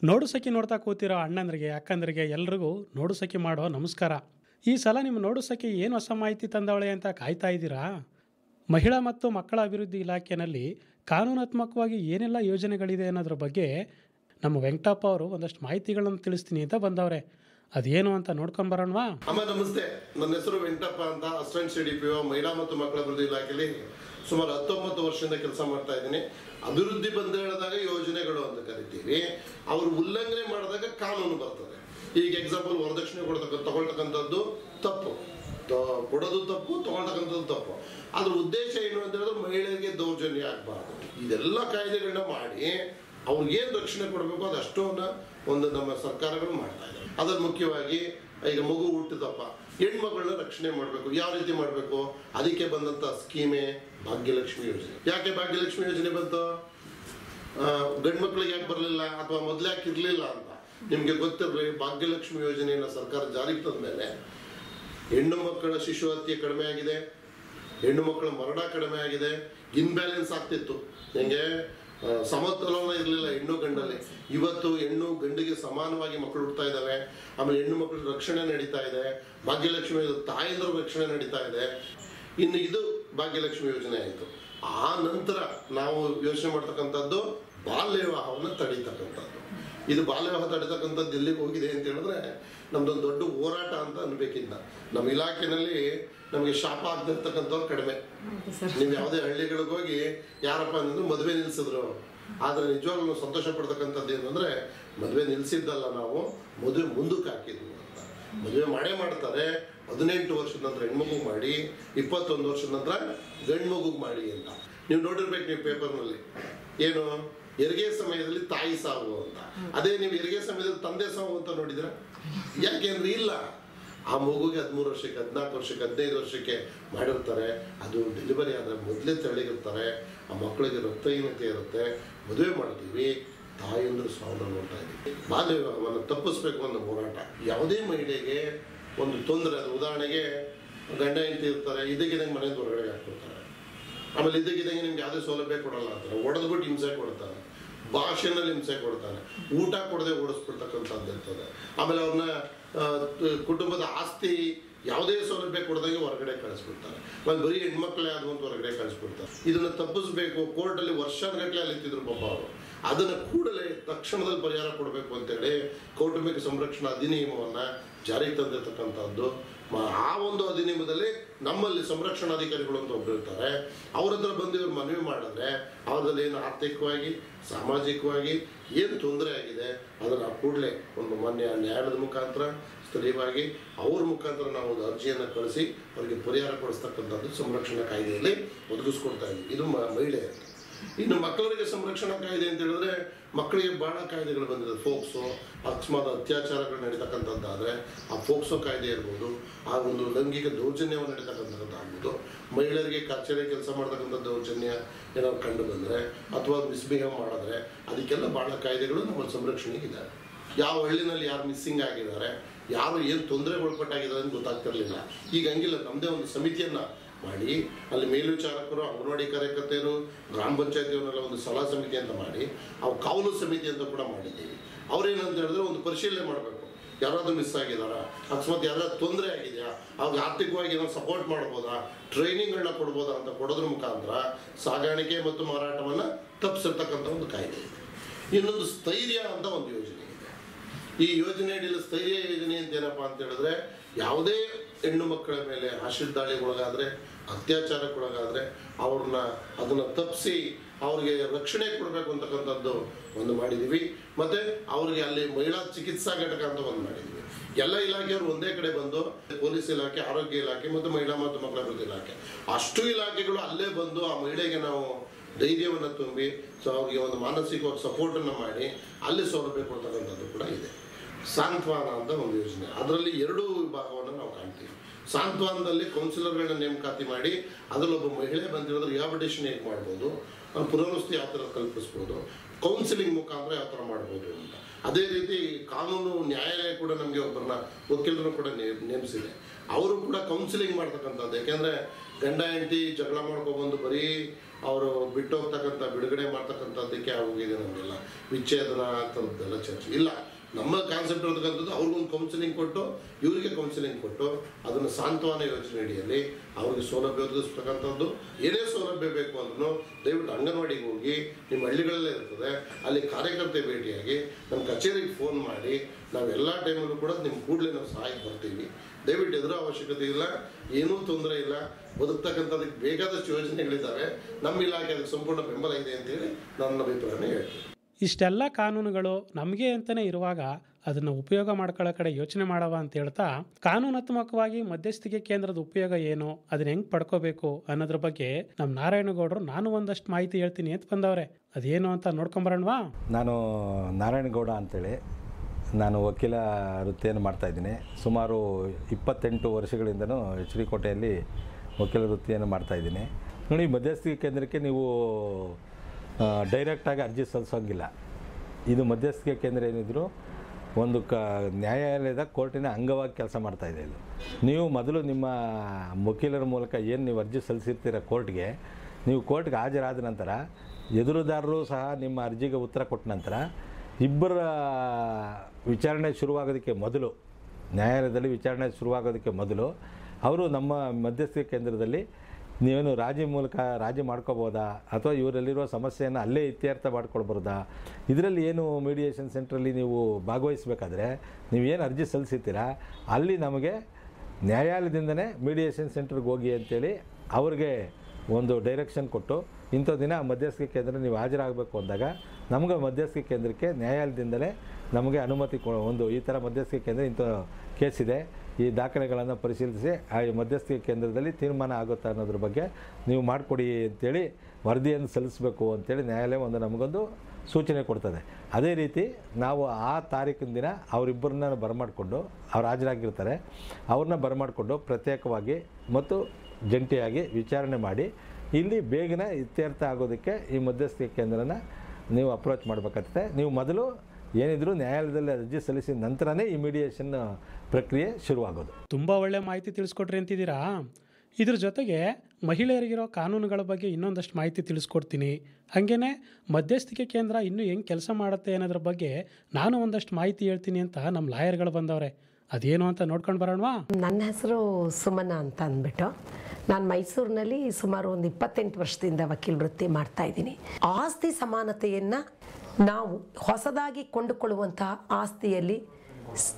ನೋಡು ಸಖಿ ನೋಡ್ತಾ ಕೂತಿರೋ ಅಣ್ಣಂದ್ರಿಗೆ ಅಕ್ಕಂದ್ರಿಗೆ ಎಲ್ರಿಗೂ ನೋಡು ಸಖಿ ಮಾಡೋ ನಮಸ್ಕಾರ ಈ ಸಲ ನಿಮ್ಮ ನೋಡು ಸಖಿ ಏನು ಹೊಸ ಮಾಹಿತಿ ತಂದವಳೆ ಅಂತ ಕಾಯ್ತಾ ಇದ್ದೀರಾ ಮಹಿಳಾ ಮತ್ತು ಮಕ್ಕಳ ಅಭಿವೃದ್ಧಿ ಇಲಾಖೆಯಲ್ಲಿ ಕಾನೂನಾತ್ಮಕವಾಗಿ ಏನೆಲ್ಲ ಯೋಜನೆಗಳಿದೆ ಅನ್ನೋದ್ರ ಬಗ್ಗೆ ನಮ್ಮ ವೆಂಕಟಪ್ಪ ಅವರು ಒಂದಷ್ಟು ಮಾಹಿತಿಗಳನ್ನು ತಿಳಿಸ್ತೀನಿ ಅಂತ ಬಂದವ್ರೆ ಅದೇನು ಅಂತ ನೋಡ್ಕೊಂಬರೋಣವಾ ಅಮ್ಮ ನಮಸ್ತೆ ನನ್ನ ಹೆಸರು ವೆಂಕಟಪ್ಪ ಅಂತ ಅಸಿಸ್ಟೆಂಟ್ ಸಿ ಡಿ ಪಿ ಮಹಿಳಾ ಮತ್ತು ಮಕ್ಕಳ ಅಭಿವೃದ್ಧಿ ಇಲಾಖೆಯಲ್ಲಿ ಸುಮಾರು ಹತ್ತೊಂಬತ್ತು ವರ್ಷದಿಂದ ಕೆಲಸ ಮಾಡ್ತಾ ಇದ್ದೀನಿ ಅಭಿವೃದ್ಧಿ ಬಂದು ಹೇಳಿದಾಗ ಯೋಜನೆಗಳು ಅಂತ ಕರಿತೀವಿ ಅವರು ಉಲ್ಲಂಘನೆ ಮಾಡಿದಾಗ ಕಾನೂನು ಬರ್ತದೆ ಈಗ ಎಕ್ಸಾಂಪಲ್ ವರದಕ್ಷಿಣೆ ಕೊಡ್ತಕ್ಕ ತಗೊಳ್ತಕ್ಕಂಥದ್ದು ತಪ್ಪು ತ- ಕೊಡೋದು ತಪ್ಪು ತಗೊಳ್ತಕ್ಕಂಥದ್ದು ತಪ್ಪು ಅದ್ರ ಉದ್ದೇಶ ಏನು ಅಂತ ಹೇಳಿದ್ರೆ ಮಹಿಳೆಯರಿಗೆ ದೌರ್ಜನ್ಯ ಆಗಬಾರ್ದು ಇದೆಲ್ಲ ಕಾಯ್ದೆಗಳನ್ನ ಮಾಡಿ ಅವ್ರಿಗೇನು ರಕ್ಷಣೆ ಕೊಡಬೇಕು ಅದು ಅಷ್ಟನ್ನ ಒಂದು ನಮ್ಮ ಸರ್ಕಾರಗಳು ಮಾಡ್ತಾ ಇದ್ದಾರೆ ಅದ್ರಲ್ಲಿ ಮುಖ್ಯವಾಗಿ ಈಗ ಮಗು ಹುಟ್ಟಿದಪ್ಪ ಹೆಣ್ಮಗಳನ್ನ ರಕ್ಷಣೆ ಮಾಡಬೇಕು ಯಾವ ರೀತಿ ಮಾಡಬೇಕು ಅದಕ್ಕೆ ಬಂದಂತ ಸ್ಕೀಮೇ ಭಾಗ್ಯಲಕ್ಷ್ಮಿ ಯೋಜನೆ ಯಾಕೆ ಭಾಗ್ಯಲಕ್ಷ್ಮಿ ಯೋಜನೆ ಬಂತು ಗಂಡು ಮಕ್ಳಿಗೆ ಯಾಕೆ ಬರಲಿಲ್ಲ ಅಥವಾ ಮೊದ್ಲು ಯಾಕೆ ಇರಲಿಲ್ಲ ಅಂತ ನಿಮಗೆ ಗೊತ್ತಿರಲಿ ಭಾಗ್ಯಲಕ್ಷ್ಮಿ ಯೋಜನೆಯನ್ನು ಸರ್ಕಾರ ಜಾರಿಗೆ ತಂದ ಮೇಲೆ ಹೆಣ್ಣು ಮಕ್ಕಳ ಶಿಶು ಹತ್ಯೆ ಕಡಿಮೆ ಆಗಿದೆ ಹೆಣ್ಣು ಮಕ್ಕಳ ಮರಣ ಕಡಿಮೆ ಆಗಿದೆ ಇನ್ಬ್ಯಾಲೆನ್ಸ್ ಆಗ್ತಿತ್ತು ಹೆಂಗೆ ಆ, ಸಮತೋಲನ ಇರಲಿಲ್ಲ ಹೆಣ್ಣು ಗಂಡಲ್ಲಿ ಇವತ್ತು ಹೆಣ್ಣು ಗಂಡಿಗೆ ಸಮಾನವಾಗಿ ಮಕ್ಕಳು ಹುಡ್ತಾ ಇದ್ದಾವೆ ಆಮೇಲೆ ಹೆಣ್ಣು ಮಕ್ಕಳ ರಕ್ಷಣೆ ನಡೀತಾ ಇದೆ ಭಾಗ್ಯಲಕ್ಷ್ಮಿ ತಾಯಂದ್ರ ರಕ್ಷಣೆ ನಡೀತಾ ಇದೆ ಇನ್ನು ಇದು ಭಾಗ್ಯಲಕ್ಷ್ಮಿ ಯೋಜನೆ ಆಯಿತು ಆ ನಂತರ ನಾವು ಯೋಚನೆ ಮಾಡ್ತಕ್ಕಂಥದ್ದು ಬಾಲ್ಯ ವಿವಾಹವನ್ನು ತಡೀತಕ್ಕಂಥದ್ದು ಇದು ಬಾಲ್ಯ ವಿವಾಹ ತಡೀತಕ್ಕಂಥದ್ದು ಎಲ್ಲಿಗೆ ಹೋಗಿದೆ ಅಂತ ಹೇಳಿದ್ರೆ ನಮ್ದೊಂದು ದೊಡ್ಡ ಹೋರಾಟ ಅಂತ ಅನ್ಬೇಕಿದ್ದ ನಮ್ಮ ಇಲಾಖೆನಲ್ಲಿ ನಮಗೆ ಶಾಪ ಆಗ್ತಿರ್ತಕ್ಕಂಥವ್ರು ಕಡಿಮೆ ನೀವು ಯಾವುದೇ ಹಳ್ಳಿಗಳಿಗೆ ಹೋಗಿ ಯಾರಪ್ಪ ಅಂತಂದ್ರೆ ಮದುವೆ ನಿಲ್ಸಿದ್ರು ಆದ್ರೆ ನಿಜವಾಗ್ಲೂ ಸಂತೋಷ ಪಡ್ತಕ್ಕಂಥದ್ದು ಏನಂದ್ರೆ ಮದುವೆ ನಿಲ್ಸಿದ್ದಲ್ಲ ನಾವು ಮದುವೆ ಮುಂದಕ್ಕೆ ಹಾಕಿದ್ವಿ ಅಂತ ಮದುವೆ ಮಾಡೇ ಮಾಡ್ತಾರೆ ಹದಿನೆಂಟು ವರ್ಷದ ನಂತರ ಹೆಣ್ಮಗು ಮಾಡಿ ಇಪ್ಪತ್ತೊಂದು ವರ್ಷದ ನಂತರ ಗಂಡು ಮಗುಗೆ ಮಾಡಿ ಅಂತ ನೀವು ನೋಡಿರ್ಬೇಕು ನೀವು ಪೇಪರ್ನಲ್ಲಿ ಏನು ಹೆರಿಗೆ ಸಮಯದಲ್ಲಿ ತಾಯಿ ಸಾವು ಅಂತ ಅದೇ ನೀವು ಹೆರಿಗೆ ಸಮಯದಲ್ಲಿ ತಂದೆ ಸಾವು ಅಂತ ನೋಡಿದ್ರ ಯಾಕೆಂದ್ರೆ ಇಲ್ಲ ಆ ಮಗುಗೆ ಹದಿಮೂರು ವರ್ಷಕ್ಕೆ ಹದಿನಾಲ್ಕು ವರ್ಷಕ್ಕೆ ಹದಿನೈದು ವರ್ಷಕ್ಕೆ ಮಾಡಿರ್ತಾರೆ ಅದು ಡೆಲಿವರಿ ಆದರೆ ಮೊದಲೇ ತೆಳಗಿರ್ತಾರೆ ಆ ಮಕ್ಕಳಿಗೆ ರಕ್ತಹೀನತೆ ಇರುತ್ತೆ ಮದುವೆ ಮಾಡ್ತೀವಿ ತಾಯಂದ್ರು ಸಾವನ್ನ ನೋಡ್ತಾ ಇದ್ದೀವಿ ಬಾಲ್ಯ ವಿವಾಹವನ್ನು ತಪ್ಪಿಸ್ಬೇಕು ಅನ್ನೋ ಹೋರಾಟ ಯಾವುದೇ ಮಹಿಳೆಗೆ ಒಂದು ತೊಂದರೆ ಅದು ಉದಾಹರಣೆಗೆ ಗಂಡ ಹೆಂಡತಿ ಇರ್ತಾರೆ ಇದಕ್ಕಿದಂಗೆ ಮನೆಯಿಂದ ಹೊರಗಡೆ ಹಾಕ್ಕೊಡ್ತಾರೆ ಆಮೇಲೆ ಇದಕ್ಕಿದಂಗೆ ನಿಮ್ಗೆ ಯಾವುದೇ ಸೌಲಭ್ಯ ಕೊಡಲ್ಲ ಅಂತಾರೆ ಒಡೆದ್ಬಿಟ್ಟು ಹಿಂಸೆ ಕೊಡ್ತಾರೆ ಭಾಷೆನಲ್ಲಿ ಹಿಂಸೆ ಕೊಡ್ತಾನೆ ಊಟ ಕೊಡದೆ ಓಡಿಸ್ಬಿಡ್ತಕ್ಕಂಥದ್ದು ಇರ್ತದೆ ಆಮೇಲೆ ಅವ್ರನ್ನ ಆ, ತ- ಕುಟುಂಬದ ಆಸ್ತಿ ಯಾವುದೇ ಸೌಲಭ್ಯ ಕೊಡದಂಗೆ ಹೊರಗಡೆ ಕಳಿಸ್ಬಿಡ್ತಾರೆ ಮತ್ತೆ ಬರೀ ಹೆಣ್ಮಕ್ಳೇ ಆದ್ವು ಅಂತ ಹೊರಗಡೆ ಕಳಿಸ್ಬಿಡ್ತಾರೆ ಇದನ್ನ ತಪ್ಪಿಸ್ಬೇಕು ಕೋರ್ಟಲ್ಲಿ ವರ್ಷಗಟ್ಟಲೆ ಅಲ್ಲಿತ್ತಿದ್ರು ಪಾಪ ಅವರು ಅದನ್ನ ಕೂಡಲೇ ತಕ್ಷಣದಲ್ಲಿ ಪರಿಹಾರ ಕೊಡಬೇಕು ಅಂತೇಳಿ ಕೌಟುಂಬಿಕ ಸಂರಕ್ಷಣಾ ಅಧಿನಿಯಮವನ್ನ ಜಾರಿಗೆ ತಂದಿರತಕ್ಕಂಥದ್ದು ಮ- ಆ ಒಂದು ಅಧಿನಿಯಮದಲ್ಲಿ ನಮ್ಮಲ್ಲಿ ಸಂರಕ್ಷಣಾಧಿಕಾರಿಗಳು ಅಂತ ಒಬ್ರು ಇರ್ತಾರೆ ಅವ್ರ ಹತ್ರ ಬಂದು ಇವ್ರು ಮನವಿ ಮಾಡಿದ್ರೆ ಅವ್ರದಲ್ಲಿ ಏನು ಆರ್ಥಿಕವಾಗಿ ಸಾಮಾಜಿಕವಾಗಿ ಏನು ತೊಂದರೆ ಆಗಿದೆ ಅದನ್ನು ಕೂಡಲೇ ಒಂದು ಮಾನ್ಯ ನ್ಯಾಯಾಲಯದ ಮುಖಾಂತರ ಸ್ಥಳೀಯವಾಗಿ ಅವ್ರ ಮುಖಾಂತರ ನಾವು ಒಂದು ಅರ್ಜಿಯನ್ನು ಕಳಿಸಿ ಅವರಿಗೆ ಪರಿಹಾರ ಕೊಡಿಸ್ತಕ್ಕಂಥದ್ದು ಸಂರಕ್ಷಣಾ ಕಾಯ್ದೆಯಲ್ಲಿ ಒದಗಿಸ್ಕೊಡ್ತಾ ಇದ್ದೀವಿ ಇದು ಮ- ಮಹಿಳೆಯರಿಗೆ ಇನ್ನು ಮಕ್ಕಳರಿಗೆ ಸಂರಕ್ಷಣಾ ಕಾಯ್ದೆ ಅಂತ ಹೇಳಿದ್ರೆ ಮಕ್ಕಳಿಗೆ ಬಹಳ ಕಾಯ್ದೆಗಳು ಬಂದಿದೆ ಫೋಕ್ಸೋ ಅಕಸ್ಮಾತ್ ಅತ್ಯಾಚಾರಗಳು ನಡೀತಕ್ಕಂಥದ್ದಾದ್ರೆ ಆ ಫೋಕ್ಸೋ ಕಾಯ್ದೆ ಇರ್ಬೋದು ಆ ಒಂದು ಲೈಂಗಿಕ ದೌರ್ಜನ್ಯವನ್ನು ನಡೀತಕ್ಕಂಥದ್ದು ಆಗ್ಬೋದು ಮಹಿಳೆಯರಿಗೆ ಕಚೇರಿ ಕೆಲಸ ಮಾಡ್ತಕ್ಕಂಥ ದೌರ್ಜನ್ಯ ಏನಾದ್ರು ಕಂಡು ಬಂದರೆ ಅಥವಾ ಮಿಸ್ಬಿಹೇವ್ ಮಾಡಿದ್ರೆ ಅದಕ್ಕೆಲ್ಲ ಬಹಳ ಕಾಯ್ದೆಗಳು ನಮ್ಮ ಸಂರಕ್ಷಣೆಗೆ ಇದೆ ಯಾವ ಹಳ್ಳಿನಲ್ಲಿ ಯಾರು ಮಿಸ್ಸಿಂಗ್ ಆಗಿದ್ದಾರೆ ಯಾರು ಏನು ತೊಂದರೆಗೆ ಒಳಪಟ್ಟಾಗಿದ್ದಾರೆ ಅಂತ ಗೊತ್ತಾಗ್ತಿರ್ಲಿಲ್ಲ ಈಗ ಹಂಗಿಲ್ಲ ನಮ್ಮದೇ ಒಂದು ಸಮಿತಿಯನ್ನು ಮಾಡಿ ಅಲ್ಲಿ ಮೇಲ್ವಿಚಾರಕರು ಅಂಗನವಾಡಿ ಕಾರ್ಯಕರ್ತೆಯರು ಗ್ರಾಮ ಪಂಚಾಯತಿಯವನ್ನೆಲ್ಲ ಒಂದು ಸಲಹಾ ಸಮಿತಿ ಅಂತ ಮಾಡಿ ಅವು ಕಾವಲು ಸಮಿತಿ ಅಂತ ಕೂಡ ಮಾಡಿದ್ದೀವಿ ಅವ್ರೇನಂತ ಹೇಳಿದ್ರೆ ಒಂದು ಪರಿಶೀಲನೆ ಮಾಡಬೇಕು ಯಾರಾದ್ರೂ ಮಿಸ್ ಆಗಿದಾರ ಅಕಸ್ಮಾತ್ ಯಾರಾದ್ರೂ ತೊಂದರೆ ಆಗಿದೆಯಾ ಅವ್ರಿಗೆ ಆರ್ಥಿಕವಾಗಿ ಏನೋ ಸಪೋರ್ಟ್ ಮಾಡ್ಬೋದಾ ಟ್ರೈನಿಂಗ್ಗಳನ್ನ ಕೊಡ್ಬೋದಾ ಅಂತ ಕೊಡೋದ್ರ ಮುಖಾಂತರ ಸಾಗಾಣಿಕೆ ಮತ್ತು ಮಾರಾಟವನ್ನು ತಪ್ಪಿಸಿರ್ತಕ್ಕಂಥ ಒಂದು ಕಾಯ್ದೆ ಇದೆ ಇನ್ನೊಂದು ಸ್ಥೈರ್ಯ ಅಂತ ಒಂದು ಯೋಜನೆ ಇದೆ ಈ ಯೋಜನೆ ಅಡಿಯಲ್ಲಿ ಸ್ಥೈರ್ಯ ಯೋಜನೆ ಅಂತ ಏನಪ್ಪ ಅಂತ ಹೇಳಿದ್ರೆ ಯಾವುದೇ ಹೆಣ್ಣು ಮಕ್ಕಳ ಮೇಲೆ ಆಶ್ರಿತ ದಾಳಿಗೊಳಗಾದ್ರೆ ಅತ್ಯಾಚಾರಕ್ಕೊಳಗಾದ್ರೆ ಅವ್ರನ್ನ ಅದನ್ನ ತಪ್ಪಿಸಿ ಅವ್ರಿಗೆ ರಕ್ಷಣೆ ಕೊಡಬೇಕು ಅಂತಕ್ಕಂಥದ್ದು ಒಂದು ಮಾಡಿದ್ದೀವಿ ಮತ್ತೆ ಅವ್ರಿಗೆ ಅಲ್ಲಿ ಮಹಿಳಾ ಚಿಕಿತ್ಸಾ ಘಟಕ ಅಂತ ಒಂದು ಮಾಡಿದ್ದೀವಿ ಎಲ್ಲ ಇಲಾಖೆಯವರು ಒಂದೇ ಕಡೆ ಬಂದು ಪೊಲೀಸ್ ಇಲಾಖೆ ಆರೋಗ್ಯ ಇಲಾಖೆ ಮತ್ತು ಮಹಿಳಾ ಮತ್ತು ಮಕ್ಕಳ ಅಭಿವೃದ್ಧಿ ಇಲಾಖೆ ಅಷ್ಟು ಇಲಾಖೆಗಳು ಅಲ್ಲೇ ಬಂದು ಆ ಮಹಿಳೆಗೆ ನಾವು ಧೈರ್ಯವನ್ನು ತುಂಬಿ ಸೊ ಅವ್ರಿಗೆ ಒಂದು ಮಾನಸಿಕವಾಗಿ ಸಪೋರ್ಟನ್ನು ಮಾಡಿ ಅಲ್ಲಿ ಸೌಲಭ್ಯ ಕೊಡ್ತಕ್ಕಂಥದ್ದು ಕೂಡ ಇದೆ ಸಾಂತ್ವನ ಅಂತ ಒಂದು ಯೋಜನೆ ಅದರಲ್ಲಿ ಎರಡು ವಿಭಾಗವನ್ನು ನಾವು ಕಾಣ್ತೀವಿ ಸಾಂತ್ವನದಲ್ಲಿ ಕೌನ್ಸಿಲರ್ಗಳನ್ನ ನೇಮಕಾತಿ ಮಾಡಿ ಅದರಲ್ಲಿ ಒಬ್ಬ ಮಹಿಳೆ ಬಂದಿರೋದು ರಿಹಾಬಿಟೇಷನ್ ಹೇಗೆ ಮಾಡ್ಬೋದು ಅವ್ರ ಪುನರ್ವಸತಿ ಯಾವ ಥರ ಕಲ್ಪಿಸ್ಬೋದು ಕೌನ್ಸಿಲಿಂಗ್ ಮುಖಾಂತರ ಯಾವ ಥರ ಮಾಡ್ಬೋದು ಅಂತ ಅದೇ ರೀತಿ ಕಾನೂನು ನ್ಯಾಯಾಲಯ ಕೂಡ ನಮಗೆ ಒಬ್ಬರನ್ನ ವಕೀಲರನ್ನು ಕೂಡ ನೇ- ನೇಮಿಸಿದೆ ಅವರು ಕೂಡ ಕೌನ್ಸಿಲಿಂಗ್ ಮಾಡ್ತಕ್ಕಂಥದ್ದು ಯಾಕೆಂದರೆ ಗಂಡ ಹೆಂಡತಿ ಜಗಳ ಮಾಡ್ಕೊಬಂದು ಬರೀ ಅವರು ಬಿಟ್ಟು ಹೋಗ್ತಕ್ಕಂಥ ಬಿಡುಗಡೆ ಮಾಡ್ತಕ್ಕಂಥದ್ದಕ್ಕೆ ಆಗೋಗಿದೆ ನಮಗೆಲ್ಲ ವಿಚ್ಛೇದನ ಆಗ್ತದೆಲ್ಲ ಚರ್ಚೆ ಇಲ್ಲ ನಮ್ಮ ಕಾನ್ಸೆಪ್ಟ್ ಇರತಕ್ಕಂಥದ್ದು ಅವ್ರಿಗೊಂದು ಕೌನ್ಸಿಲಿಂಗ್ ಕೊಟ್ಟು ಇವರಿಗೆ ಕೌನ್ಸಿಲಿಂಗ್ ಕೊಟ್ಟು ಅದನ್ನು ಸಾಂತ್ವನ ಯೋಜನೆ ಅಡಿಯಲ್ಲಿ ಅವ್ರಿಗೆ ಸೌಲಭ್ಯ ಒದಗಿಸ್ತಕ್ಕಂಥದ್ದು ಏನೇ ಸೌಲಭ್ಯ ಬೇಕು ಅಂದ್ರೂ ದಯವಿಟ್ಟು ಅಂಗನವಾಡಿಗೆ ಹೋಗಿ ನಿಮ್ಮ ಹಳ್ಳಿಗಳಲ್ಲೇ ಇರ್ತದೆ ಅಲ್ಲಿ ಕಾರ್ಯಕರ್ತೆ ಭೇಟಿಯಾಗಿ ನಮ್ಮ ಕಚೇರಿಗೆ ಫೋನ್ ಮಾಡಿ ನಾವು ಎಲ್ಲ ಟೈಮಲ್ಲೂ ಕೂಡ ನಿಮ್ಮ ಕೂಡಲೇ ನಾವು ಸಹಾಯಕ್ಕೆ ಬರ್ತೀವಿ ದಯವಿಟ್ಟು ಎದುರು ಅವಶ್ಯಕತೆ ಇಲ್ಲ ಏನೂ ತೊಂದರೆ ಇಲ್ಲ ಬದುಕ್ತಕ್ಕಂಥದಕ್ಕೆ ಬೇಕಾದಷ್ಟು ಯೋಜನೆಗಳಿದ್ದಾವೆ ನಮ್ಮ ಇಲಾಖೆ ಅದಕ್ಕೆ ಸಂಪೂರ್ಣ ಬೆಂಬಲ ಇದೆ ಅಂತೇಳಿ ನನ್ನ ಅಭಿಪ್ರಾಯನೇ ಹೇಳ್ತೀನಿ ಇಷ್ಟೆಲ್ಲ ಕಾನೂನುಗಳು ನಮಗೆ ಅಂತಲೇ ಇರುವಾಗ ಅದನ್ನು ಉಪಯೋಗ ಮಾಡ್ಕೊಳ್ಳೋ ಕಡೆ ಯೋಚನೆ ಮಾಡವ ಅಂತ ಹೇಳ್ತಾ ಕಾನೂನಾತ್ಮಕವಾಗಿ ಮಧ್ಯಸ್ಥಿಕೆ ಕೇಂದ್ರದ ಉಪಯೋಗ ಏನು ಅದನ್ನ ಹೆಂಗೆ ಪಡ್ಕೋಬೇಕು ಅನ್ನೋದ್ರ ಬಗ್ಗೆ ನಮ್ಮ ನಾರಾಯಣಗೌಡರು ನಾನು ಒಂದಷ್ಟು ಮಾಹಿತಿ ಹೇಳ್ತೀನಿ ಅಂತ ಬಂದವ್ರೆ ಅದೇನು ಅಂತ ನೋಡ್ಕೊಂಬರೋಣವಾ ನಾನು ನಾರಾಯಣಗೌಡ ಅಂತೇಳಿ ನಾನು ವಕೀಲ ವೃತ್ತಿಯನ್ನು ಮಾಡ್ತಾಯಿದ್ದೀನಿ ಸುಮಾರು ಇಪ್ಪತ್ತೆಂಟು ವರ್ಷಗಳಿಂದನೂ ಎಚ್ ಡಿ ಕೋಟೆಯಲ್ಲಿ ವಕೀಲ ವೃತ್ತಿಯನ್ನು ಮಾಡ್ತಾಯಿದ್ದೀನಿ ನೋಡಿ ಮಧ್ಯಸ್ಥಿಕೆ ಕೇಂದ್ರಕ್ಕೆ ನೀವು ಡೈರೆಕ್ಟಾಗಿ ಅರ್ಜಿ ಸಲ್ಲಿಸೋಂಗಿಲ್ಲ ಇದು ಮಧ್ಯಸ್ಥಿಕೆ ಕೇಂದ್ರ ಏನಿದ್ರು ಒಂದು ಕ ನ್ಯಾಯಾಲಯದ ಕೋರ್ಟಿನ ಅಂಗವಾಗಿ ಕೆಲಸ ಮಾಡ್ತಾ ಇದೆ ಇದು ನೀವು ಮೊದಲು ನಿಮ್ಮ ವಕೀಲರ ಮೂಲಕ ಏನು ನೀವು ಅರ್ಜಿ ಸಲ್ಲಿಸಿರ್ತೀರ ಕೋರ್ಟ್ಗೆ ನೀವು ಕೋರ್ಟ್ಗೆ ಹಾಜರಾದ ನಂತರ ಎದುರುದಾರರು ಸಹ ನಿಮ್ಮ ಅರ್ಜಿಗೆ ಉತ್ತರ ಕೊಟ್ಟ ನಂತರ ಇಬ್ಬರ ವಿಚಾರಣೆ ಶುರುವಾಗೋದಕ್ಕೆ ಮೊದಲು ನ್ಯಾಯಾಲಯದಲ್ಲಿ ವಿಚಾರಣೆ ಶುರುವಾಗೋದಕ್ಕೆ ಮೊದಲು ಅವರು ನಮ್ಮ ಮಧ್ಯಸ್ಥಿಕೆ ಕೇಂದ್ರದಲ್ಲಿ ನೀವೇನು ರಾಜಿ ಮೂಲಕ ರಾಜಿ ಮಾಡ್ಕೋಬೋದಾ ಅಥವಾ ಇವರಲ್ಲಿರೋ ಸಮಸ್ಯೆಯನ್ನು ಅಲ್ಲೇ ಇತ್ಯರ್ಥ ಮಾಡ್ಕೊಳ್ಬೋದಾ ಇದರಲ್ಲಿ ಏನು ಮೀಡಿಯೇಷನ್ ಸೆಂಟ್ರಲ್ಲಿ ನೀವು ಭಾಗವಹಿಸಬೇಕಾದ್ರೆ ನೀವೇನು ಅರ್ಜಿ ಸಲ್ಲಿಸಿರ್ತೀರಾ ಅಲ್ಲಿ ನಮಗೆ ನ್ಯಾಯಾಲಯದಿಂದನೇ ಮೀಡಿಯೇಷನ್ ಸೆಂಟ್ರಿಗೆ ಹೋಗಿ ಅಂತೇಳಿ ಅವ್ರಿಗೆ ಒಂದು ಡೈರೆಕ್ಷನ್ ಕೊಟ್ಟು ಇಂಥ ದಿನ ಮಧ್ಯಸ್ಥಿಕೆ ಕೇಂದ್ರ ನೀವು ಹಾಜರಾಗಬೇಕು ಅಂದಾಗ ನಮಗೆ ಮಧ್ಯಸ್ಥಿಕೆ ಕೇಂದ್ರಕ್ಕೆ ನ್ಯಾಯಾಲಯದಿಂದಲೇ ನಮಗೆ ಅನುಮತಿ ಕೊ ಒಂದು ಈ ಥರ ಮಧ್ಯಸ್ಥಿಕೆ ಕೇಂದ್ರ ಇಂಥ ಕೇಸ್ ಇದೆ ಈ ದಾಖಲೆಗಳನ್ನು ಪರಿಶೀಲಿಸಿ ಆ ಮಧ್ಯಸ್ಥಿಕೆ ಕೇಂದ್ರದಲ್ಲಿ ತೀರ್ಮಾನ ಆಗುತ್ತಾ ಅನ್ನೋದ್ರ ಬಗ್ಗೆ ನೀವು ಮಾಡಿಕೊಡಿ ಅಂತೇಳಿ ವರದಿಯನ್ನು ಸಲ್ಲಿಸಬೇಕು ಅಂತೇಳಿ ನ್ಯಾಯಾಲಯ ಒಂದು ನಮಗೊಂದು ಸೂಚನೆ ಕೊಡ್ತದೆ ಅದೇ ರೀತಿ ನಾವು ಆ ತಾರೀಕಿನ ದಿನ ಅವರಿಬ್ಬರನ್ನ ಬರಮಾಡಿಕೊಂಡು ಅವ್ರು ಹಾಜರಾಗಿರ್ತಾರೆ ಅವ್ರನ್ನ ಬರಮಾಡಿಕೊಂಡು ಪ್ರತ್ಯೇಕವಾಗಿ ಮತ್ತು ಜಂಟಿಯಾಗಿ ವಿಚಾರಣೆ ಮಾಡಿ ಇಲ್ಲಿ ಬೇಗನೆ ಇತ್ಯರ್ಥ ಆಗೋದಕ್ಕೆ ಈ ಮಧ್ಯಸ್ಥಿಕೆ ಕೇಂದ್ರನ ನೀವು ಅಪ್ರೋಚ್ ಮಾಡಬೇಕಾಗ್ತದೆ ನೀವು ಮೊದಲು ಏನಿದ್ರು ನ್ಯಾಯಾಲಯದಲ್ಲಿ ಅರ್ಜಿ ಸಲ್ಲಿಸಿದ ನಂತರನೇ ಈ ಮೀಡಿಯೇಷನ್ ಪ್ರಕ್ರಿಯೆ ಶುರುವಾಗೋದು ತುಂಬ ಒಳ್ಳೆ ಮಾಹಿತಿ ತಿಳಿಸ್ಕೊಟ್ರಿ ಅಂತಿದ್ದೀರಾ ಇದ್ರ ಜೊತೆಗೆ ಮಹಿಳೆಯರಿಗಿರೋ ಕಾನೂನುಗಳ ಬಗ್ಗೆ ಇನ್ನೊಂದಷ್ಟು ಮಾಹಿತಿ ತಿಳಿಸ್ಕೊಡ್ತೀನಿ ಹಾಗೇನೆ ಮಧ್ಯಸ್ಥಿಕೆ ಕೇಂದ್ರ ಇನ್ನೂ ಹೆಂಗೆ ಕೆಲಸ ಮಾಡುತ್ತೆ ಅನ್ನೋದ್ರ ಬಗ್ಗೆ ನಾನು ಒಂದಷ್ಟು ಮಾಹಿತಿ ಹೇಳ್ತೀನಿ ಅಂತ ನಮ್ಮ ಲಾಯರ್ಗಳು ಬಂದವ್ರೆ ಅದೇನು ಅಂತ ನೋಡ್ಕೊಂಡು ಬರೋಣವಾ ನನ್ನ ಹೆಸರು ಸುಮನ ಅಂತ ಅಂದ್ಬಿಟ್ಟು ನಾನು ಮೈಸೂರಿನಲ್ಲಿ ಸುಮಾರು ಒಂದು ಇಪ್ಪತ್ತೆಂಟು ವರ್ಷದಿಂದ ವಕೀಲ ವೃತ್ತಿ ಮಾಡ್ತಾ ಇದ್ದೀನಿ ಆಸ್ತಿ ಸಮಾನತೆಯನ್ನು ನಾವು ಹೊಸದಾಗಿ ಕೊಂಡುಕೊಳ್ಳುವಂತಹ ಆಸ್ತಿಯಲ್ಲಿ ಸ್-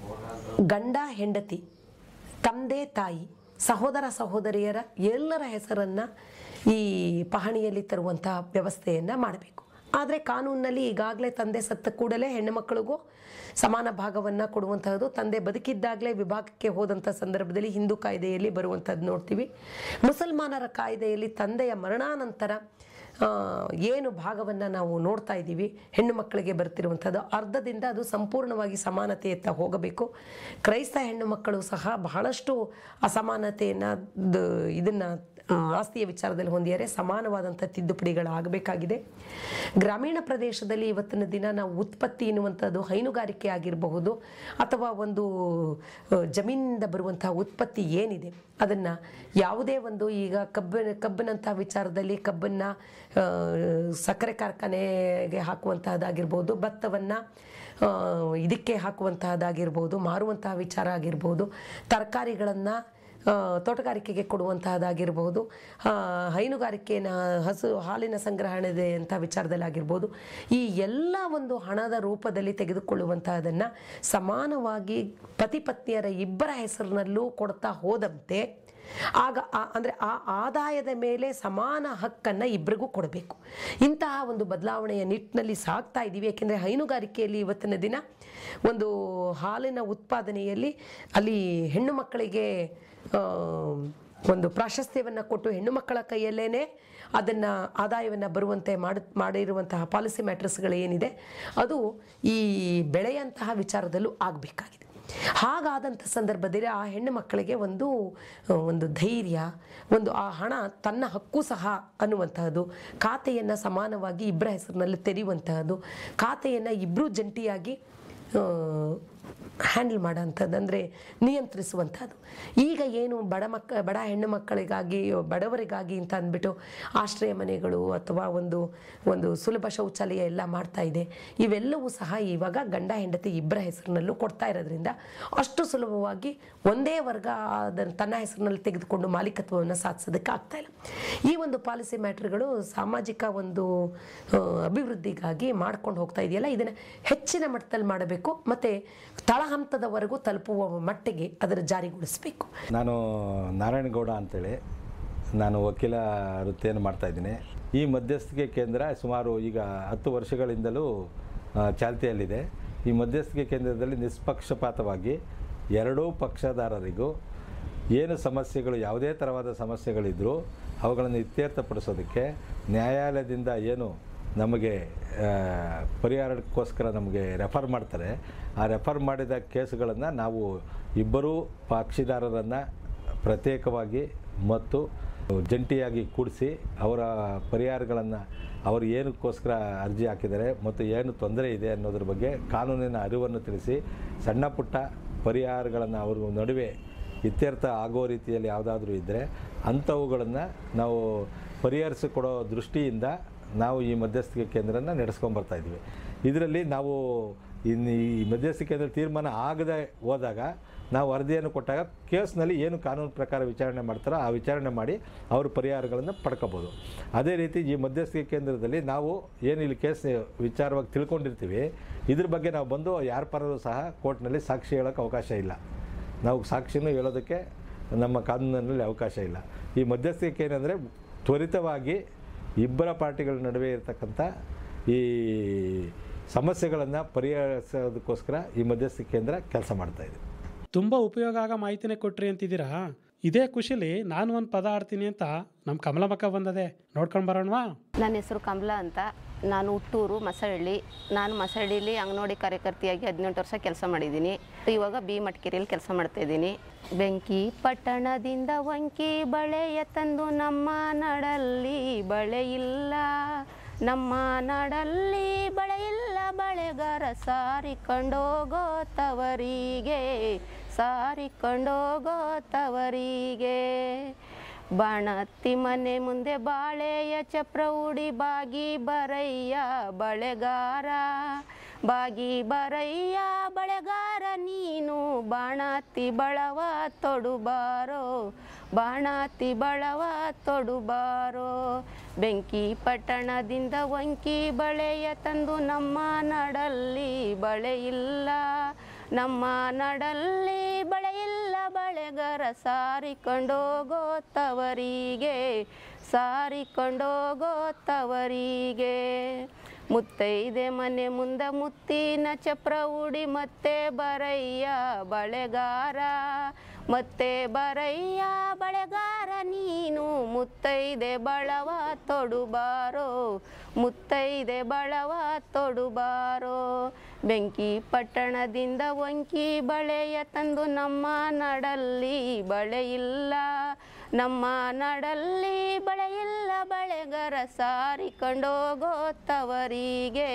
ಗಂಡ ಹೆಂಡತಿ ತಂದೆ ತಾಯಿ ಸಹೋದರ ಸಹೋದರಿಯರ ಎಲ್ಲರ ಹೆಸರನ್ನು ಈ ಪಹಣಿಯಲ್ಲಿ ತರುವಂತಹ ವ್ಯವಸ್ಥೆಯನ್ನು ಮಾಡಬೇಕು ಆದರೆ ಕಾನೂನಿನಲ್ಲಿ ಈಗಾಗಲೇ ತಂದೆ ಸತ್ತ ಕೂಡಲೇ ಹೆಣ್ಣು ಮಕ್ಕಳಿಗೂ ಸಮಾನ ಭಾಗವನ್ನು ಕೊಡುವಂತಹದ್ದು ತಂದೆ ಬದುಕಿದ್ದಾಗಲೇ ವಿಭಾಗಕ್ಕೆ ಹೋದಂಥ ಸಂದರ್ಭದಲ್ಲಿ ಹಿಂದೂ ಕಾಯ್ದೆಯಲ್ಲಿ ಬರುವಂಥದ್ದು ನೋಡ್ತೀವಿ ಮುಸಲ್ಮಾನರ ಕಾಯ್ದೆಯಲ್ಲಿ ತಂದೆಯ ಮರಣಾನಂತರ ಆ, ಏನು ಭಾಗವನ್ನು ನಾವು ನೋಡ್ತಾ ಇದ್ದೀವಿ ಹೆಣ್ಣು ಮಕ್ಕಳಿಗೆ ಬರ್ತಿರುವಂಥದ್ದು ಅರ್ಧದಿಂದ ಅದು ಸಂಪೂರ್ಣವಾಗಿ ಸಮಾನತೆಯತ್ತ ಹೋಗಬೇಕು ಕ್ರೈಸ್ತ ಹೆಣ್ಣು ಮಕ್ಕಳು ಸಹ ಬಹಳಷ್ಟು ಅಸಮಾನತೆಯನ್ನು ಇದನ್ನು ಆಸ್ತಿಯ ವಿಚಾರದಲ್ಲಿ ಹೊಂದಿದರೆ ಸಮಾನವಾದಂಥ ತಿದ್ದುಪಡಿಗಳಾಗಬೇಕಾಗಿದೆ ಗ್ರಾಮೀಣ ಪ್ರದೇಶದಲ್ಲಿ ಇವತ್ತಿನ ದಿನ ನಾವು ಉತ್ಪತ್ತಿ ಎನ್ನುವಂಥದ್ದು ಹೈನುಗಾರಿಕೆ ಆಗಿರಬಹುದು ಅಥವಾ ಒಂದು ಆ, ಜಮೀನಿಂದ ಬರುವಂತಹ ಉತ್ಪತ್ತಿ ಏನಿದೆ ಅದನ್ನು ಯಾವುದೇ ಒಂದು ಈಗ ಕಬ್ಬಿನ ಕಬ್ಬಿನಂತಹ ವಿಚಾರದಲ್ಲಿ ಕಬ್ಬನ್ನು ಆ, ಸಕ್ಕರೆ ಕಾರ್ಖಾನೆಗೆ ಹಾಕುವಂತಹದ್ದಾಗಿರ್ಬೋದು ಭತ್ತವನ್ನು ಇದಕ್ಕೆ ಹಾಕುವಂತಹದ್ದಾಗಿರ್ಬೋದು ಮಾರುವಂತಹ ವಿಚಾರ ಆಗಿರ್ಬೋದು ತರಕಾರಿಗಳನ್ನು ಆ, ತೋಟಗಾರಿಕೆಗೆ ಕೊಡುವಂತಹದ್ದಾಗಿರ್ಬೋದು ಆ, ಹೈನುಗಾರಿಕೆನ ಹಸು ಹಾಲಿನ ಸಂಗ್ರಹಣೆ ಅಂತ ವಿಚಾರದಲ್ಲಿ ಆಗಿರ್ಬೋದು ಈ ಎಲ್ಲ ಒಂದು ಹಣದ ರೂಪದಲ್ಲಿ ತೆಗೆದುಕೊಳ್ಳುವಂತಹದನ್ನು ಸಮಾನವಾಗಿ ಪತಿ ಪತ್ನಿಯರ ಇಬ್ಬರ ಹೆಸರಿನಲ್ಲೂ ಕೊಡ್ತಾ ಹೋದಂತೆ ಆಗ ಆ- ಅಂದ್ರೆ ಆ ಆದಾಯದ ಮೇಲೆ ಸಮಾನ ಹಕ್ಕನ್ನು ಇಬ್ಬರಿಗೂ ಕೊಡಬೇಕು ಇಂತಹ ಒಂದು ಬದಲಾವಣೆಯ ನಿಟ್ಟಿನಲ್ಲಿ ಸಾಗ್ತಾ ಇದ್ದೀವಿ ಯಾಕೆಂದರೆ ಹೈನುಗಾರಿಕೆಯಲ್ಲಿ ಇವತ್ತಿನ ದಿನ ಒಂದು ಹಾಲಿನ ಉತ್ಪಾದನೆಯಲ್ಲಿ ಅಲ್ಲಿ ಹೆಣ್ಣು ಮಕ್ಕಳಿಗೆ ಆ, ಒಂದು ಪ್ರಾಶಸ್ತ್ಯವನ್ನು ಕೊಟ್ಟು ಹೆಣ್ಣು ಮಕ್ಕಳ ಕೈಯಲ್ಲೇ ಅದನ್ನು ಆದಾಯವನ್ನು ಬರುವಂತೆ ಮಾಡಿ ಮಾಡಿರುವಂತಹ ಪಾಲಿಸಿ ಮ್ಯಾಟ್ರಸ್ಗಳು ಏನಿದೆ ಅದು ಈ ಬೆಳೆಯಂತಹ ವಿಚಾರದಲ್ಲೂ ಆಗಬೇಕಾಗಿದೆ ಹಾಗಾದಂಥ ಸಂದರ್ಭದಲ್ಲಿ ಆ ಹೆಣ್ಣು ಮಕ್ಕಳಿಗೆ ಒಂದು ಒಂದು ಧೈರ್ಯ ಒಂದು ಆ ಹಣ ತನ್ನ ಹಕ್ಕು ಸಹ ಅನ್ನುವಂತಹದ್ದು ಖಾತೆಯನ್ನು ಸಮಾನವಾಗಿ ಇಬ್ಬರ ಹೆಸರಿನಲ್ಲಿ ತೆರೆಯುವಂತಹದ್ದು ಖಾತೆಯನ್ನು ಇಬ್ಬರೂ ಜಂಟಿಯಾಗಿ ಹ್ಯಾಂಡಲ್ ಮಾಡೋಂಥದ್ದು ಅಂದರೆ ನಿಯಂತ್ರಿಸುವಂಥದ್ದು ಈಗ ಏನು ಬಡ ಮಕ್ಕ ಬಡ ಹೆಣ್ಣು ಮಕ್ಕಳಿಗಾಗಿ ಬಡವರಿಗಾಗಿ ಅಂತ ಅಂದ್ಬಿಟ್ಟು ಆಶ್ರಯ ಮನೆಗಳು ಅಥವಾ ಒಂದು ಒಂದು ಸುಲಭ ಶೌಚಾಲಯ ಎಲ್ಲ ಮಾಡ್ತಾ ಇದೆ ಇವೆಲ್ಲವೂ ಸಹ ಇವಾಗ ಗಂಡ ಹೆಂಡತಿ ಇಬ್ಬರ ಹೆಸರಿನಲ್ಲೂ ಕೊಡ್ತಾ ಇರೋದ್ರಿಂದ ಅಷ್ಟು ಸುಲಭವಾಗಿ ಒಂದೇ ವರ್ಗ ಅದನ್ನು ತನ್ನ ಹೆಸರಿನಲ್ಲಿ ತೆಗೆದುಕೊಂಡು ಮಾಲೀಕತ್ವವನ್ನು ಸಾಧಿಸೋದಕ್ಕೆ ಆಗ್ತಾ ಇಲ್ಲ ಈ ಒಂದು ಪಾಲಿಸಿ ಮ್ಯಾಟ್ರ್ಗಳು ಸಾಮಾಜಿಕ ಒಂದು ಆ, ಅಭಿವೃದ್ಧಿಗಾಗಿ ಮಾಡ್ಕೊಂಡು ಹೋಗ್ತಾ ಇದೆಯಲ್ಲ ಇದನ್ನು ಹೆಚ್ಚಿನ ಮಟ್ಟದಲ್ಲಿ ಮಾಡಬೇಕು ಮತ್ತು ತಳಹಂತದವರೆಗೂ ತಲುಪುವ ಮಟ್ಟಿಗೆ ಅದರ ಜಾರಿಗೊಳಿಸಬೇಕು ನಾನು ನಾರಾಯಣಗೌಡ ಅಂತೇಳಿ ನಾನು ವಕೀಲ ವೃತ್ತಿಯನ್ನು ಮಾಡ್ತಾಯಿದ್ದೀನಿ ಈ ಮಧ್ಯಸ್ಥಿಕೆ ಕೇಂದ್ರ ಸುಮಾರು ಈಗ ಹತ್ತು ವರ್ಷಗಳಿಂದಲೂ ಆ, ಚಾಲ್ತಿಯಲ್ಲಿದೆ ಈ ಮಧ್ಯಸ್ಥಿಕೆ ಕೇಂದ್ರದಲ್ಲಿ ನಿಷ್ಪಕ್ಷಪಾತವಾಗಿ ಎರಡೂ ಪಕ್ಷದಾರರಿಗೂ ಏನು ಸಮಸ್ಯೆಗಳು ಯಾವುದೇ ಥರವಾದ ಸಮಸ್ಯೆಗಳಿದ್ದರೂ ಅವುಗಳನ್ನು ಇತ್ಯರ್ಥಪಡಿಸೋದಕ್ಕೆ ನ್ಯಾಯಾಲಯದಿಂದ ಏನು ನಮಗೆ ಆ, ಪರಿಹಾರಕ್ಕೋಸ್ಕರ ನಮಗೆ ರೆಫರ್ ಮಾಡ್ತಾರೆ ಆ ರೆಫರ್ ಮಾಡಿದ ಕೇಸುಗಳನ್ನು ನಾವು ಇಬ್ಬರೂ ಪಕ್ಷಿದಾರರನ್ನು ಪ್ರತ್ಯೇಕವಾಗಿ ಮತ್ತು ಜಂಟಿಯಾಗಿ ಕೂಡಿಸಿ ಅವರ ಪರಿಹಾರಗಳನ್ನು ಅವರು ಏನಕ್ಕೋಸ್ಕರ ಅರ್ಜಿ ಹಾಕಿದ್ದಾರೆ ಮತ್ತು ಏನು ತೊಂದರೆ ಇದೆ ಅನ್ನೋದ್ರ ಬಗ್ಗೆ ಕಾನೂನಿನ ಅರಿವನ್ನು ತಿಳಿಸಿ ಸಣ್ಣ ಪುಟ್ಟ ಪರಿಹಾರಗಳನ್ನು ಅವ್ರ ನಡುವೆ ಇತ್ಯರ್ಥ ಆಗೋ ರೀತಿಯಲ್ಲಿ ಯಾವುದಾದ್ರೂ ಇದ್ದರೆ ಅಂಥವುಗಳನ್ನು ನಾವು ಪರಿಹರಿಸಿಕೊಡೋ ದೃಷ್ಟಿಯಿಂದ ನಾವು ಈ ಮಧ್ಯಸ್ಥಿಕೆ ಕೇಂದ್ರನ ನಡೆಸ್ಕೊಂಬರ್ತಾ ಇದ್ದೀವಿ ಇದರಲ್ಲಿ ನಾವು ಇನ್ನು ಈ ಮಧ್ಯಸ್ಥಿಕೆ ಕೇಂದ್ರ ತೀರ್ಮಾನ ಆಗದೆ ಹೋದಾಗ ನಾವು ವರದಿಯನ್ನು ಕೊಟ್ಟಾಗ ಕೇಸ್ನಲ್ಲಿ ಏನು ಕಾನೂನು ಪ್ರಕಾರ ವಿಚಾರಣೆ ಮಾಡ್ತಾರೋ ಆ ವಿಚಾರಣೆ ಮಾಡಿ ಅವ್ರ ಪರಿಹಾರಗಳನ್ನು ಪಡ್ಕೋಬೋದು ಅದೇ ರೀತಿ ಈ ಮಧ್ಯಸ್ಥಿಕೆ ಕೇಂದ್ರದಲ್ಲಿ ನಾವು ಏನು ಇಲ್ಲಿ ಕೇಸ್ ವಿಚಾರವಾಗಿ ತಿಳ್ಕೊಂಡಿರ್ತೀವಿ ಇದ್ರ ಬಗ್ಗೆ ನಾವು ಬಂದು ಯಾರ ಪರರೂ ಸಹ ಕೋರ್ಟ್ನಲ್ಲಿ ಸಾಕ್ಷಿ ಹೇಳೋಕ್ಕೆ ಅವಕಾಶ ಇಲ್ಲ ನಾವು ಸಾಕ್ಷಿನೂ ಹೇಳೋದಕ್ಕೆ ನಮ್ಮ ಕಾನೂನಿನಲ್ಲಿ ಅವಕಾಶ ಇಲ್ಲ ಈ ಮಧ್ಯಸ್ಥಿಕೆ ಏನಂದರೆ ತ್ವರಿತವಾಗಿ ಇಬ್ಬರ ಪಾರ್ಟಿಗಳ ನಡುವೆ ಇರತಕ್ಕಂಥ ಈ ಸಮಸ್ಯೆಗಳನ್ನು ಪರಿಹರಿಸೋದಕ್ಕೋಸ್ಕರ ಈ ಮಧ್ಯಸ್ಥಿಕೆ ಕೇಂದ್ರ ಕೆಲಸ ಮಾಡ್ತಾಯಿದೆ ತುಂಬ ಉಪಯೋಗ ಆಗೋ ಮಾಹಿತಿನೇ ಕೊಟ್ರಿ ಅಂತಿದ್ದೀರಾ ಇದೇ ಖುಷಿಲಿ ನಾನು ಒಂದು ಪದ ಆಡ್ತೀನಿ ಅಂತ ನಮ್ಮ ಕಮಲಮಕ್ಕ ಬಂದದೆ ನೋಡ್ಕೊಂಡು ಬರೋಣವಾ ನನ್ನ ಹೆಸರು ಕಮಲಾ ಅಂತ ನಾನು ಹುಟ್ಟೂರು ಮಸಳ್ಳಿ ನಾನು ಮಸಳ್ಳಿಲಿ ಅಂಗನವಾಡಿ ಕಾರ್ಯಕರ್ತೆಯಾಗಿ ಹದಿನೆಂಟು ವರ್ಷ ಕೆಲಸ ಮಾಡಿದ್ದೀನಿ ಇವಾಗ ಬಿ ಮಟ್ಕೇರಿಯಲ್ಲಿ ಕೆಲಸ ಮಾಡ್ತಾ ಇದ್ದೀನಿ ಬೆಂಕಿ ಪಟ್ಟಣದಿಂದ ವಂಕಿ ಬಳೆಯ ತಂದು ನಮ್ಮ ನಾಡಲ್ಲಿ ಬಳೆ ಇಲ್ಲ ನಮ್ಮ ನಾಡಲ್ಲಿ ಬಳೆ ಇಲ್ಲ ಬಳೆಗಾರ ಸಾರಿಕೊಂಡೋಗೋ ತವರಿಗೆ ಸಾರಿಕೊಂಡೋಗೋ ತವರಿಗೆ ಬಾಣತ್ತಿ ಮನೆ ಮುಂದೆ ಬಾಳೆಯ ಚಪ್ರ ಉಡಿ ಬಾಗಿ ಬರಯ್ಯ ಬಳೆಗಾರ ಬಾಗಿ ಬರಯ್ಯ ಬಳೆಗಾರ ನೀನು ಬಾಣತ್ತಿ ಬಳವ ತೊಡುಬಾರೋ ಬಾಣತ್ತಿ ಬಳವ ತೊಡುಬಾರೋ ಬೆಂಕಿ ಪಟ್ಟಣದಿಂದ ವಂಕಿ ಬಳೆಯ ತಂದು ನಮ್ಮ ನಾಡಲ್ಲಿ ಬಳೆ ಇಲ್ಲ ನಮ್ಮ ನಾಡಲ್ಲಿ ಬಳೆ ಇಲ್ಲ ಬಳೆಗಾರ ಸಾರಿಕೊಂಡೋಗೋ ತವರಿಗೆ ಸಾರಿಕೊಂಡೋಗೋ ತವರಿಗೆ ಮುತ್ತೈದೆ ಮನೆ ಮುಂದ ಮುತ್ತಿನ ಚಪ್ರ ಉಡಿ ಮತ್ತೆ ಬರಯ್ಯ ಬಳೆಗಾರ ಮತ್ತೆ ಬರಯ್ಯ ಬಳೆಗಾರ ನೀನು ಮುತ್ತೈದೆ ಬಳವ ತೊಡುಬಾರೋ ಮುತ್ತೈದೆ ಬಳವ ತೊಡುಬಾರೋ ಬೆಂಕಿ ಪಟ್ಟಣದಿಂದ ವಂಕಿ ಬಳೆಯ ತಂದು ನಮ್ಮ ನಾಡಲ್ಲಿ ಬಳೆ ಇಲ್ಲ ನಮ್ಮ ನಾಡಲ್ಲಿ ಬಳೆ ಇಲ್ಲ ಬಳೆಗರ ಸಾರಿಕೊಂಡೋಗೋ ತವರಿಗೆ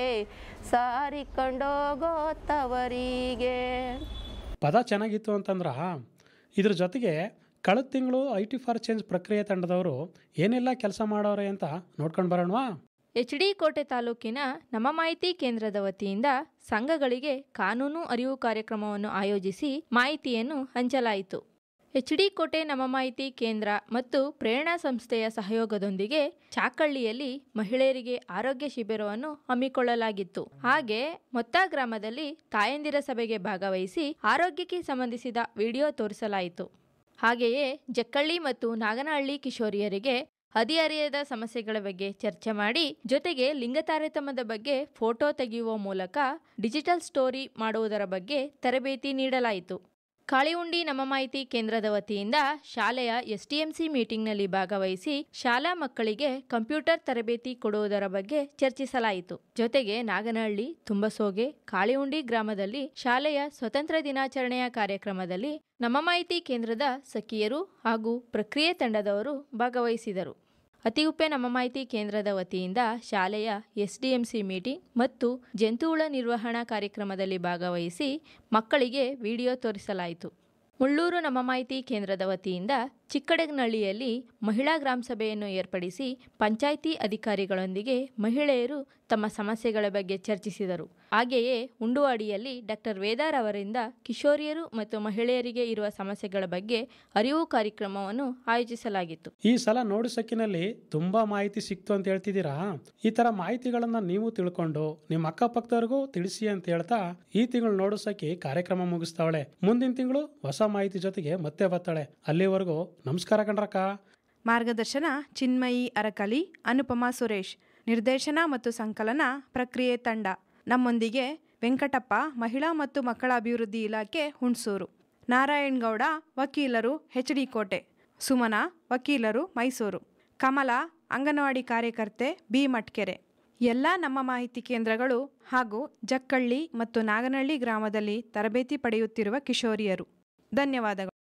ಸಾರಿಕೊಂಡೋಗೋ ತವರಿಗೆ ಪದ ಚೆನ್ನಾಗಿತ್ತು ಅಂತಂದ್ರೆ ಇದ್ರ ಜೊತೆಗೆ ಕಳೆದ ತಿಂಗಳು ಐ ಟಿ ಫಾರ್ ಚೇಂಜ್ ಪ್ರಕ್ರಿಯೆ ತಂಡದವರು ಏನೆಲ್ಲ ಕೆಲಸ ಮಾಡೋರೆ ಅಂತ ನೋಡ್ಕೊಂಡು ಬರೋಣವಾ ಎಚ್ ಡಿ ಕೋಟೆ ತಾಲೂಕಿನ ನಮ್ಮ ಮಾಹಿತಿ ಕೇಂದ್ರದ ವತಿಯಿಂದ ಸಂಘಗಳಿಗೆ ಕಾನೂನು ಅರಿವು ಕಾರ್ಯಕ್ರಮವನ್ನು ಆಯೋಜಿಸಿ ಮಾಹಿತಿಯನ್ನು ಹಂಚಲಾಯಿತು ಎಚ್ ಡಿ ಕೋಟೆ ನಮ್ಮ ಮಾಹಿತಿ ಕೇಂದ್ರ ಮತ್ತು ಪ್ರೇರಣಾ ಸಂಸ್ಥೆಯ ಸಹಯೋಗದೊಂದಿಗೆ ಚಾಕಳ್ಳಿಯಲ್ಲಿ ಮಹಿಳೆಯರಿಗೆ ಆರೋಗ್ಯ ಶಿಬಿರವನ್ನು ಹಮ್ಮಿಕೊಳ್ಳಲಾಗಿತ್ತು ಹಾಗೆ ಮೊತ್ತ ಗ್ರಾಮದಲ್ಲಿ ತಾಯಂದಿರ ಸಭೆಗೆ ಭಾಗವಹಿಸಿ ಆರೋಗ್ಯಕ್ಕೆ ಸಂಬಂಧಿಸಿದ ವಿಡಿಯೋ ತೋರಿಸಲಾಯಿತು ಹಾಗೆಯೇ ಜಕ್ಕಳ್ಳಿ ಮತ್ತು ನಾಗನಹಳ್ಳಿ ಕಿಶೋರಿಯರಿಗೆ ಹದಿಹರಿಯದ ಸಮಸ್ಯೆಗಳ ಬಗ್ಗೆ ಚರ್ಚೆ ಮಾಡಿ ಜೊತೆಗೆ ಲಿಂಗ ತಾರತಮ್ಯದ ಬಗ್ಗೆ ಫೋಟೋ ತೆಗೆಯುವ ಮೂಲಕ ಡಿಜಿಟಲ್ ಸ್ಟೋರಿ ಮಾಡುವುದರ ಬಗ್ಗೆ ತರಬೇತಿ ನೀಡಲಾಯಿತು ಕಾಳಿಹುಂಡಿ ನಮ್ಮ ಮಾಹಿತಿ ಕೇಂದ್ರದ ವತಿಯಿಂದ ಶಾಲೆಯ ಎಸ್ಟಿಎಂಸಿ ಮೀಟಿಂಗ್ನಲ್ಲಿ ಭಾಗವಹಿಸಿ ಶಾಲಾ ಮಕ್ಕಳಿಗೆ ಕಂಪ್ಯೂಟರ್ ತರಬೇತಿ ಕೊಡುವುದರ ಬಗ್ಗೆ ಚರ್ಚಿಸಲಾಯಿತು ಜೊತೆಗೆ ನಾಗನಹಳ್ಳಿ ತುಂಬಸೋಗೆ ಕಾಳಿಹುಂಡಿ ಗ್ರಾಮದಲ್ಲಿ ಶಾಲೆಯ ಸ್ವತಂತ್ರ ದಿನಾಚರಣೆಯ ಕಾರ್ಯಕ್ರಮದಲ್ಲಿ ನಮ್ಮ ಮಾಹಿತಿ ಕೇಂದ್ರದ ಸಖಿಯರು ಹಾಗೂ ಪ್ರಕ್ರಿಯೆ ತಂಡದವರು ಭಾಗವಹಿಸಿದರು ಅತಿಗುಪ್ಪೆ ನಮ್ಮ ಮಾಹಿತಿ ಕೇಂದ್ರದ ವತಿಯಿಂದ ಶಾಲೆಯ ಎಸ್ಡಿಎಂಸಿ ಮೀಟಿಂಗ್ ಮತ್ತು ಜಂತುಹುಳ ನಿರ್ವಹಣಾ ಕಾರ್ಯಕ್ರಮದಲ್ಲಿ ಭಾಗವಹಿಸಿ ಮಕ್ಕಳಿಗೆ ವಿಡಿಯೋ ತೋರಿಸಲಾಯಿತು ಮುಳ್ಳೂರು ನಮ್ಮ ಮಾಹಿತಿ ಕೇಂದ್ರದ ವತಿಯಿಂದ ಚಿಕ್ಕಡಗನಹಳ್ಳಿಯಲ್ಲಿ ಮಹಿಳಾ ಗ್ರಾಮ ಸಭೆಯನ್ನು ಏರ್ಪಡಿಸಿ ಪಂಚಾಯಿತಿ ಅಧಿಕಾರಿಗಳೊಂದಿಗೆ ಮಹಿಳೆಯರು ತಮ್ಮ ಸಮಸ್ಯೆಗಳ ಬಗ್ಗೆ ಚರ್ಚಿಸಿದರು ಹಾಗೆಯೇ ಉಂಡುವಾಡಿಯಲ್ಲಿ ಡಾಕ್ಟರ್ ವೇದಾರ್ ಅವರಿಂದ ಕಿಶೋರಿಯರು ಮತ್ತು ಮಹಿಳೆಯರಿಗೆ ಇರುವ ಸಮಸ್ಯೆಗಳ ಬಗ್ಗೆ ಅರಿವು ಕಾರ್ಯಕ್ರಮವನ್ನು ಆಯೋಜಿಸಲಾಗಿತ್ತು ಈ ಸಲ ನೋಡು ಸಕ್ಕಿನಲ್ಲಿ ತುಂಬಾ ಮಾಹಿತಿ ಸಿಕ್ತು ಅಂತ ಹೇಳ್ತಿದ್ದೀರಾ ಈ ತರ ಮಾಹಿತಿಗಳನ್ನ ನೀವು ತಿಳ್ಕೊಂಡು ನಿಮ್ಮ ಅಕ್ಕಪಕ್ಕದವ್ರಿಗೂ ತಿಳಿಸಿ ಅಂತ ಹೇಳ್ತಾ ಈ ತಿಂಗಳು ನೋಡು ಸಖಿ ಕಾರ್ಯಕ್ರಮ ಮುಗಿಸ್ತಾವಳೆ ಮುಂದಿನ ತಿಂಗಳು ಹೊಸ ಮಾಹಿತಿ ಜೊತೆಗೆ ಮತ್ತೆ ಬರ್ತಾಳೆ ಅಲ್ಲಿವರೆಗೂ ನಮಸ್ಕಾರ ಕಣ್ರಕ್ಕ ಮಾರ್ಗದರ್ಶನ ಚಿನ್ಮಯಿ ಅರಕಲಿ ಅನುಪಮಾ ಸುರೇಶ್ ನಿರ್ದೇಶನ ಮತ್ತು ಸಂಕಲನ ಪ್ರಕ್ರಿಯೆ ತಂಡ ನಮ್ಮೊಂದಿಗೆ ವೆಂಕಟಪ್ಪ ಮಹಿಳಾ ಮತ್ತು ಮಕ್ಕಳ ಅಭಿವೃದ್ಧಿ ಇಲಾಖೆ ಹುಣಸೂರು ನಾರಾಯಣಗೌಡ ವಕೀಲರು ಎಚ್ ಡಿ ಕೋಟೆ ಸುಮನಾ ವಕೀಲರು ಮೈಸೂರು ಕಮಲಾ ಅಂಗನವಾಡಿ ಕಾರ್ಯಕರ್ತೆ ಬಿ ಮಟ್ಕೆರೆ ಎಲ್ಲ ನಮ್ಮ ಮಾಹಿತಿ ಕೇಂದ್ರಗಳು ಹಾಗೂ ಜಕ್ಕಳ್ಳಿ ಮತ್ತು ನಾಗನಹಳ್ಳಿ ಗ್ರಾಮದಲ್ಲಿ ತರಬೇತಿ ಪಡೆಯುತ್ತಿರುವ ಕಿಶೋರಿಯರು ಧನ್ಯವಾದಗಳು